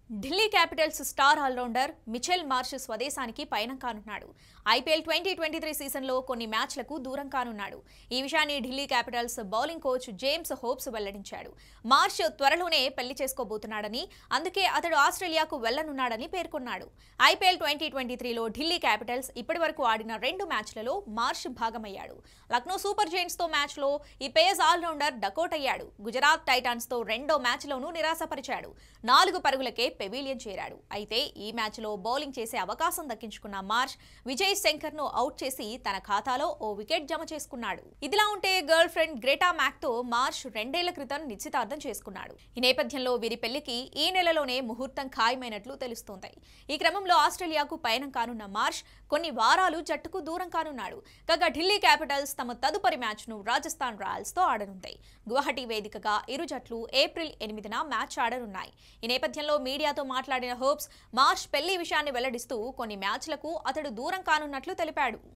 Delhi capitals star all rounder Mitchell Marsh స్వదేశానికి పయనం కానున్నాడు ఐపీఎల్ ట్వంటీ ట్వంటీ త్రీ సీజన్లో కొన్ని మ్యాచ్లకు దూరం కానున్నాడు ఈ విషయాన్ని Delhi capitals bowling coach James Hopes వెల్లడించాడు మార్ష్ త్వరలోనే పెళ్లి చేసుకోబోతున్నాడని అందుకే అతడు ఆస్ట్రేలియాకు వెళ్లనున్నాడని పేర్కొన్నాడు ఐపీఎల్ ట్వంటీ ట్వంటీ త్రీలో ఢిల్లీ క్యాపిటల్స్ ఇప్పటివరకు ఆడిన రెండు మ్యాచ్లలో మార్ష్ భాగమయ్యాడు లక్నో సూపర్ జైంట్స్ తో మ్యాచ్లో ఈ పేస్ ఆల్రౌండర్ డకౌట్ అయ్యాడు గుజరాత్ టైటాన్స్ తో రెండో మ్యాచ్లోనూ నిరాశపరిచాడు నాలుగు పరుగులకే పెవిలియన్ చేరాడు అయితే ఈ మ్యాచ్లో బౌలింగ్ చేసే అవకాశం దక్కించుకున్న మార్ష్ విజయ్ శంకర్ ను అవుట్ చేసి తన ఖాతాలో ఓ వికెట్ జమ చేసుకున్నాడు ఇదిలా ఉంటే గర్ల్ ఫ్రెండ్ గ్రేటా మ్యాక్ తో మార్ష్ రెండేళ్ల క్రితం నిశ్చితార్థం చేసుకున్నాడు ఈ నేపథ్యంలో వీరి పెళ్లికి ఈ నెలలోనే ముహూర్తం ఖాయమైనట్లు తెలుస్తోంది ఈ క్రమంలో ఆస్ట్రేలియాకు పయనం కానున్న మార్ష్ కొన్ని వారాలు జట్టుకు దూరం కానున్నాడు కాగా ఢిల్లీ క్యాపిటల్స్ తమ తదుపరి మ్యాచ్ ను రాజస్థాన్ రాయల్స్ తో ఆడనుంది గువాహటి వేదికగా ఇరు జట్లు ఏప్రిల్ ఎనిమిదిన మ్యాచ్ ఆడనున్నాయి ఈ నేపథ్యంలో మీడియాతో మాట్లాడిన హోప్స్ మార్ష్ పెళ్లి విషయాన్ని వెల్లడిస్తూ కొన్ని మ్యాచ్లకు అతడు దూరం కానున్నట్లు తెలిపాడు